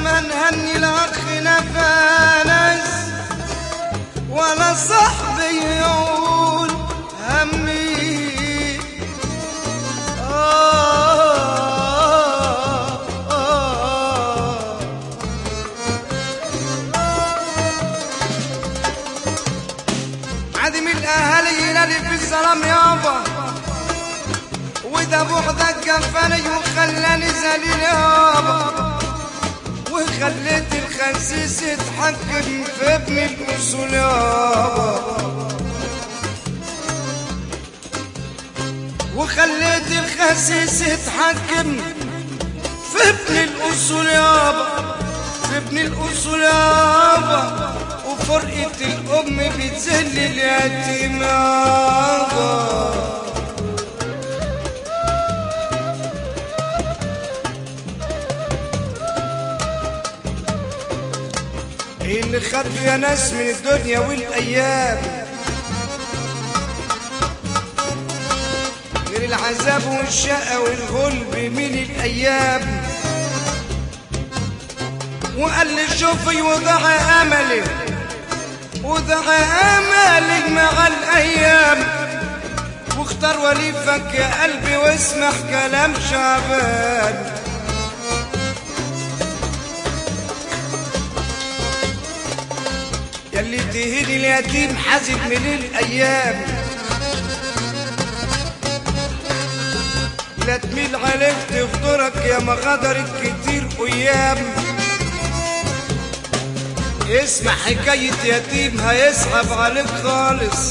ما نهني الاخ نفانس ولا صاحبي يقول همي آه آه عدم الاهالي ينادي في السلام يابا وده بعدك كفاني وخلاني ذليل يابا وخليت الخسيس يتحكم في ابن الاصول يابا وخليت الخسيس يتحكم في ابن الاصول يابا في ابن الاصول يابا وفرقة الام بتذل اليتيم يابا ايه اللي خدوا يا ناس من الدنيا والايام غير العذاب والشقة والغلب من الايام وقال لي شوفي وضع املي وضع املي مع الايام واختار وليفك يا قلبي واسمع كلام شعبان يلي تهين اليتيم حزن من الايام لا تميل عليك تفضرك يا مغادرك كتير ايام اسمع حكاية يتيم هيسحب عليك خالص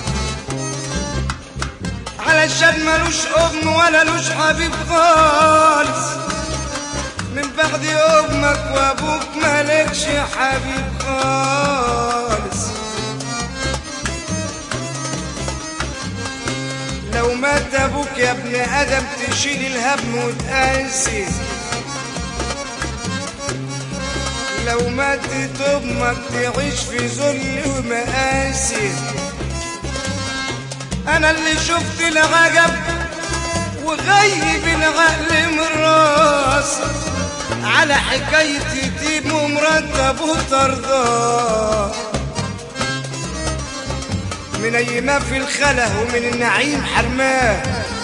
علشان ملوش ام ولا لوش حبيب خالص من بعد امك وابوك مالكش حبيب خالص لو مات ابوك يا ابن ادم تشيل الهم وتقاسي لو ماتت امك تعيش في ذل ومقاسي انا اللي شفت العجب وغيب العقل من راسي على حكاية يتيم ومرتب وطرداه من اي ما في الخلا ومن النعيم حرماه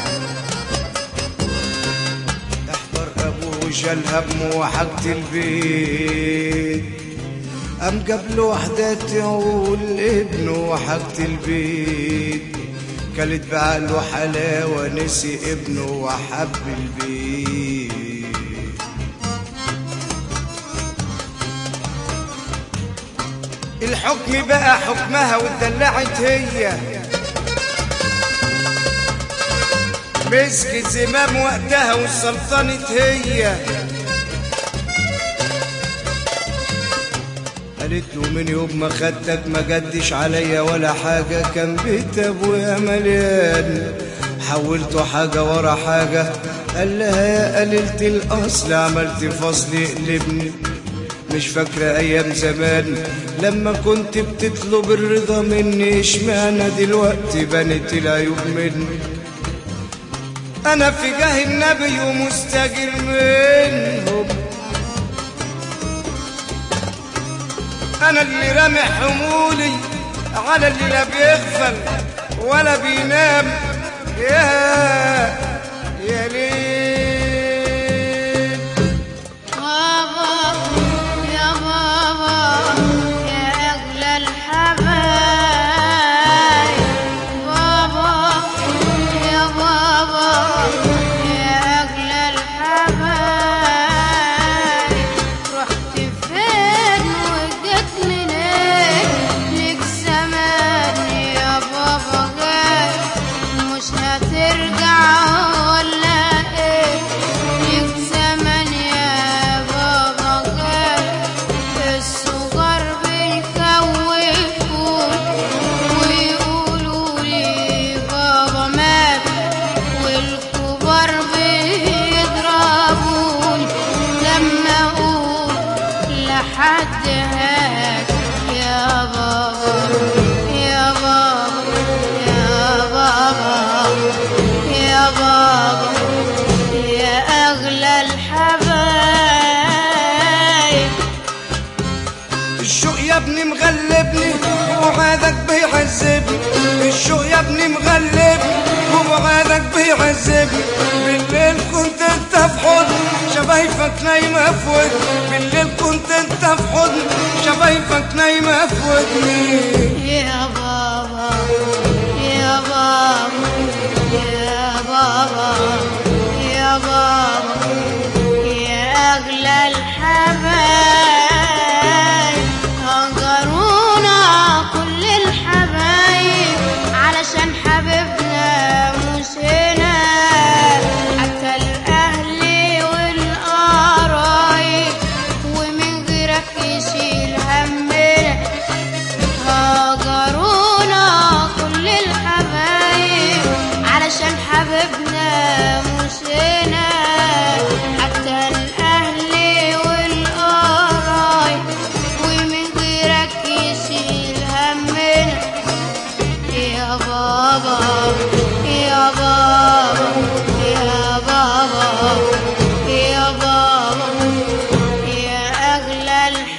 احضر ابوه شال همه وحاجة البيت قام جاب له وحدة تعول ابنه وحاجة البيت كلت بعقله حلاوة نسي ابنه وحب البيت الحكم بقى حكمها واتدلعت هي مسكت زمام وقتها والسلطنت هي قالت له من يوم ما خدتك ما جدش عليا ولا حاجة كان بيت ابويا مليان حولته حاجة ورا حاجة قال لها يا قليلة الأصل عملت فصل يقلبني مش فاكرة أيام زمان لما كنت بتطلب الرضا مني اشمعنى دلوقتي بنت العيوب مني أنا في جاه النبي ومستجر منهم أنا اللي رامي حمولي على اللي لا بيغفل ولا بينام يا يا ليل بابا يا بابا يا أغلى الحبايب بابا يا بابا يا أغلى الحبايب رحت فين وجيت منين ليك زمان يا بابا جاي مش هترجع ولا مغلبني وبعادك بيعذبني بالليل كنت انت في حضن شفايفك نايمة في ودني بالليل كنت انت في حضن شفايفك نايمة في ودني يا بابا يا بابا يا بابا يا بابا يا أغلى الحبايب هجرونا كل الحبايب علشان حبيبنا مش هنا حتى الأهل والقرايب ومن غيرك يشيل همنا هاجرونا كل الحبايب علشان حبيبنا مش هنا حتى الأهل والقرايب ومن غيرك يشيل همنا يا بابا يا بابا يا بابا يا بابا يا أغلى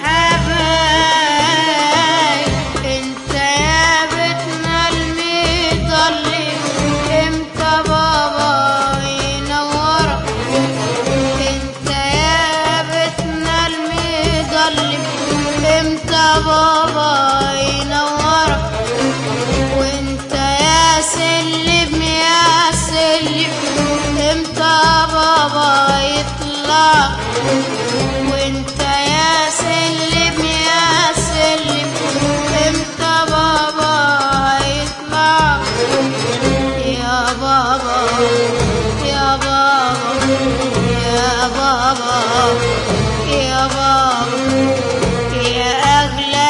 الحبايب انت يا بيتنا المضلي امتى بابا ينورك انت يا بيتنا المضلي امتى بابا ينورك وانت يا سلم يا سلم امتى بابا يطلع وانت يا سلم يا سلم امتى بابا يطلع يا بابا يا بابا يا بابا يا بابا يا أغلى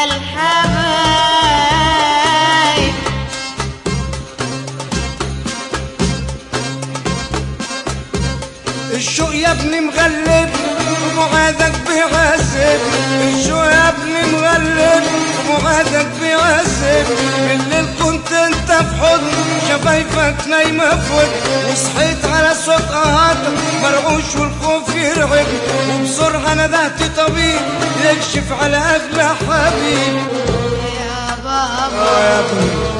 الحبايب الشوق يا ابني مغلبني ومعادك بيعذبني الشوق يا ابني مغلبني ومعادك بيعذبني بالليل كنت انت في حضني شفايفك نايمة في ودني وصحيت على صوت قهاتك مرعوش والخوف يرعبني وبسرعة ندهت طبيب يكشف على أغلى حبيب يا بابا آه يا ابني